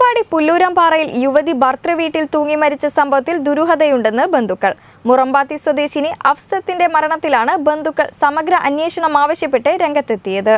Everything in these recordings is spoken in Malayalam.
തിരുവമ്പാടി പുല്ലൂരംപാറയിൽ യുവതി ഭർത്തൃവീട്ടിൽ തൂങ്ങി മരിച്ച സംഭവത്തിൽ ദുരൂഹതയുണ്ടെന്ന് ബന്ധുക്കൾ മുറമ്പാത്തി സ്വദേശിനി അഫ്സത്തിന്റെ മരണത്തിലാണ് ബന്ധുക്കൾ സമഗ്ര അന്വേഷണം ആവശ്യപ്പെട്ട് രംഗത്തെത്തിയത്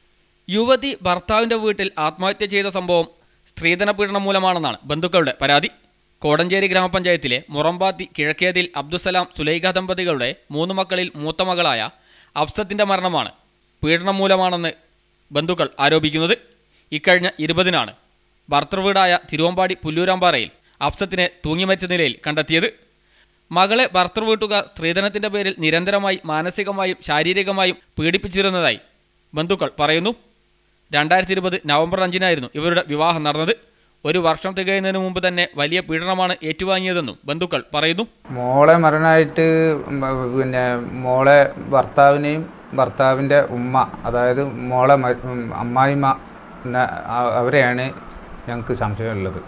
യുവതി ഭർത്താവിന്റെ വീട്ടിൽ ആത്മഹത്യ ചെയ്ത സംഭവം സ്ത്രീധന പീഡനം മൂലമാണെന്നാണ് ബന്ധുക്കളുടെ പരാതി കോടഞ്ചേരി ഗ്രാമപഞ്ചായത്തിലെ മുറമ്പാത്തി കിഴക്കേതിൽ അബ്ദുസലാം സുലൈഖ ദമ്പതികളുടെ മൂന്ന് മക്കളിൽ മൂത്ത മകളായ അഫ്സത്തിന്റെ മരണമാണ് പീഡനം മൂലമാണെന്ന് ബന്ധുക്കൾ ആരോപിക്കുന്നത് ഇക്കഴിഞ്ഞ ഇരുപതിനാണ് ഭർത്തൃവീടായ തിരുവമ്പാടി പുല്ലൂരാമ്പാറയിൽ അഫ്സത്തിനെ തൂങ്ങിമരിച്ച നിലയിൽ കണ്ടെത്തിയത് മകളെ ഭർത്തൃവീട്ടുകാർ സ്ത്രീധനത്തിന്റെ പേരിൽ നിരന്തരമായി മാനസികമായും ശാരീരികമായും പീഡിപ്പിച്ചിരുന്നതായി ബന്ധുക്കൾ പറയുന്നു രണ്ടായിരത്തി ഇരുപത് നവംബർ അഞ്ചിനായിരുന്നു ഇവരുടെ വിവാഹം നടന്നത് ഒരു വർഷം തികയുന്നതിന് മുമ്പ് തന്നെ വലിയ പീഡനമാണ് ഏറ്റുവാങ്ങിയതെന്നും ബന്ധുക്കൾ പറയുന്നു മോളെ മരണമായിട്ട് ഉം, പിന്നെ മോളെ ഭർത്താവിനെയും ഭർത്താവിൻ്റെ ഉമ്മ അതായത് മോളെ മ- ഉം, അമ്മായിമ്മ എന്ന ആ- അവരെയാണ് ഞങ്ങൾക്ക് സംശയമുള്ളത്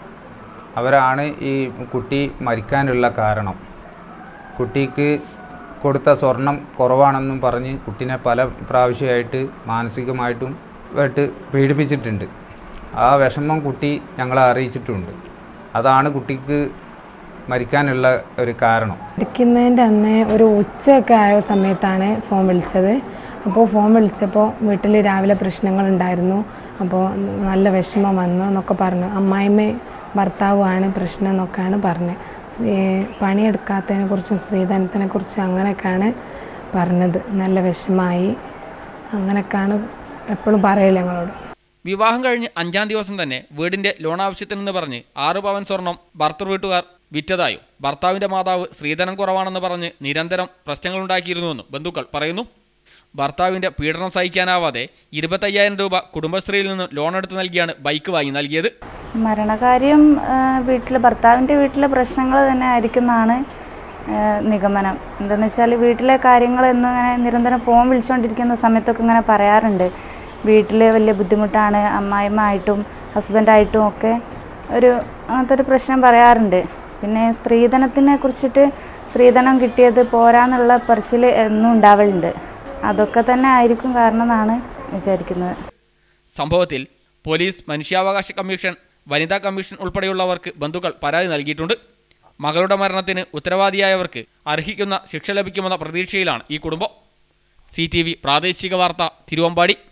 അവരാണ് ഈ കുട്ടി മരിക്കാനുള്ള കാരണം കുട്ടിക്ക് കൊടുത്ത സ്വർണം കുറവാണെന്നും പറഞ്ഞ് കുട്ടീനെ പല പ്രാവശ്യമായിട്ട് മാനസികമായിട്ടും ആയിട്ട് പീഡിപ്പിച്ചിട്ടുണ്ട് ആ വിഷമം കുട്ടി ഞങ്ങളെ അറിയിച്ചിട്ടുണ്ട് അതാണ് കുട്ടിക്ക് മരിക്കാനുള്ള ഒരു കാരണം ഇരിക്കുന്നതിൻ്റെ അന്ന് ഒരു ഉച്ചയൊക്കെ ആയ സമയത്താണ് ഫോൺ വിളിച്ചത് അപ്പോൾ ഫോൺ വിളിച്ചപ്പോൾ വീട്ടിൽ രാവിലെ പ്രശ്നങ്ങളുണ്ടായിരുന്നു അപ്പോൾ നല്ല വിഷമം വന്നു എന്നൊക്കെ പറഞ്ഞു അമ്മായിമ്മ ഭർത്താവുമാണ് പ്രശ്നം എന്നൊക്കെയാണ് പറഞ്ഞത് സ്ത്രീ പണിയെടുക്കാത്തതിനെ കുറിച്ചും സ്ത്രീധനത്തിനെ കുറിച്ചും അങ്ങനെയൊക്കെയാണ് പറഞ്ഞത് നല്ല വിഷമായി അങ്ങനെയൊക്കെയാണ് എപ്പോഴും പറയില്ല ഞങ്ങളോട് വിവാഹം കഴിഞ്ഞ് അഞ്ചാം ദിവസം തന്നെ വീടിന്റെ ലോൺ ആവശ്യത്തിനെന്ന് പറഞ്ഞ് ആറ് പവൻ സ്വർണം ഭർത്തൃ വീട്ടുകാർ വിറ്റതായും ഭർത്താവിന്റെ മാതാവ് സ്ത്രീധനം കുറവാണെന്ന് പറഞ്ഞ് നിരന്തരം പ്രശ്നങ്ങളുണ്ടാക്കിയിരുന്നുവെന്നും ബന്ധുക്കൾ പറയുന്നു ഭർത്താവിന്റെ പീഡനം സഹിക്കാനാവാതെ ഇരുപത്തയ്യായിരം രൂപ കുടുംബശ്രീയിൽ നിന്ന് ലോൺ എടുത്ത് നൽകിയാണ് ബൈക്ക് വാങ്ങി നൽകിയത് മരണകാര്യം വീട്ടിൽ ഭർത്താവിൻ്റെ വീട്ടിലെ പ്രശ്നങ്ങൾ തന്നെ ആയിരിക്കുന്നതാണ് ആ, നിഗമനം എന്താണെന്ന് വെച്ചാൽ വീട്ടിലെ കാര്യങ്ങൾ എന്നിങ്ങനെ നിരന്തരം ഫോൺ വിളിച്ചുകൊണ്ടിരിക്കുന്ന സമയത്തൊക്കെ ഇങ്ങനെ പറയാറുണ്ട് വീട്ടിൽ വലിയ ബുദ്ധിമുട്ടാണ് അമ്മായിമ്മ ആയിട്ടും ഹസ്ബൻഡായിട്ടും ഒക്കെ ഒരു അങ്ങനത്തെ ഒരു പ്രശ്നം പറയാറുണ്ട് പിന്നെ സ്ത്രീധനത്തിനെ കുറിച്ചിട്ട് സ്ത്രീധനം കിട്ടിയത് പോരാന്നുള്ള പറച്ചിൽ എന്നും ഉണ്ടാവലുണ്ട് അതൊക്കെ തന്നെ ആയിരിക്കും കാരണം എന്നാണ് വിചാരിക്കുന്നത് സംഭവത്തിൽ പോലീസ് മനുഷ്യാവകാശ കമ്മീഷൻ വനിതാ കമ്മീഷൻ ഉൾപ്പെടെയുള്ളവർക്ക് ബന്ധുക്കൾ പരാതി നൽകിയിട്ടുണ്ട് മകളുടെ മരണത്തിന് ഉത്തരവാദിയായവർക്ക് അർഹിക്കുന്ന ശിക്ഷ ലഭിക്കുമെന്ന പ്രതീക്ഷയിലാണ് ഈ കുടുംബം സി പ്രാദേശിക വാർത്ത തിരുവമ്പാടി